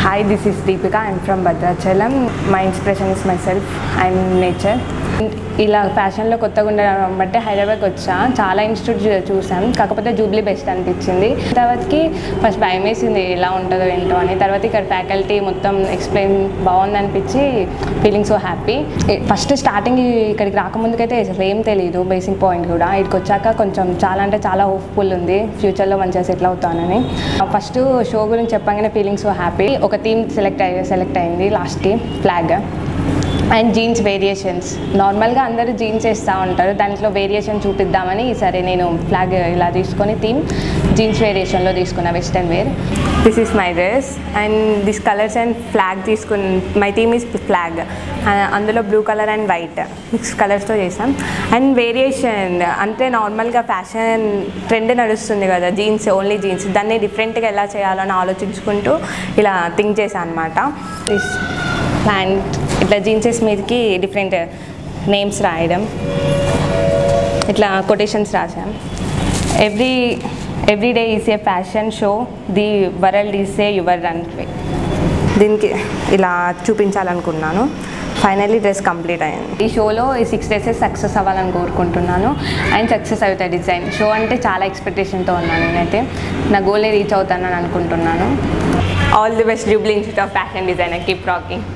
Hi, this is Deepika. I'm from Bhadrachalam. My inspiration is myself. I'm nature. ఇలా ఫ్యాషన్లో కొత్తగా ఉండడం బట్టి హైదరాబాద్కి వచ్చా చాలా ఇన్స్టిట్యూట్ చూసాం కాకపోతే జూబ్లీ బెస్ట్ అనిపించింది తర్వాతకి ఫస్ట్ భయం వేసింది ఎలా ఉంటుందో ఏంటో అని తర్వాత ఇక్కడ ఫ్యాకల్టీ మొత్తం ఎక్స్ప్లెయిన్ బాగుంది అనిపించి feeling so happy first starting ఇక్కడికి రాకముందుకైతే అసలు ఏం తెలియదు బేసిక్ పాయింట్ కూడా ఇక్కడికి వచ్చాక కొంచెం చాలా అంటే చాలా హోప్ఫుల్ ఉంది ఫ్యూచర్లో మంచిగా సెటిల్ అవుతానని ఫస్ట్ షో గురించి చెప్పగానే ఫీలింగ్ సో హ్యాపీ ఒక థీమ్ సెలెక్ట్ అయ్యి సెలెక్ట్ అయింది లాస్ట్కి ఫ్లాగ్ అండ్ జీన్స్ వేరియేషన్స్ నార్మల్గా అందరూ జీన్స్ వేస్తూ ఉంటారు దాంట్లో వేరియేషన్ చూపిద్దామని సరే నేను ఫ్లాగ్ ఇలా తీసుకొని థీమ్ జీన్స్ వేరియేషన్లో తీసుకున్నా western wear this is my dress and this colours and flag తీసుకుని మై థీమ్ ఈస్ ఫ్లాగ్ అందులో blue colour and white mix కలర్స్తో చేసాం అండ్ వేరియేషన్ అంటే నార్మల్గా ఫ్యాషన్ ట్రెండ్ నడుస్తుంది కదా జీన్స్ ఓన్లీ జీన్స్ దాన్ని డిఫరెంట్గా ఎలా చేయాలని ఆలోచించుకుంటూ ఇలా థింక్ చేశాను అనమాట దిస్ ప్యాంట్ ఇట్లా జీన్సెస్ మీదకి డిఫరెంట్ నేమ్స్ రాయడం ఇట్లా కొటేషన్స్ రాసాం every every day is a fashion show the world is a your run దీనికి ఇలా చూపించాలనుకున్నాను ఫైనల్లీ డ్రెస్ కంప్లీట్ అయింది ఈ షోలో ఈ సిక్స్ డ్రెస్సెస్ సక్సెస్ అవ్వాలని కోరుకుంటున్నాను అండ్ సక్సెస్ అవుతాయి డిజైన్ షో అంటే చాలా ఎక్స్పెక్టేషన్తో ఉన్నాను నేనైతే నా గోలే రీచ్ అవుతానని అనుకుంటున్నాను all the best Jubilee institute of fashion designer keep rocking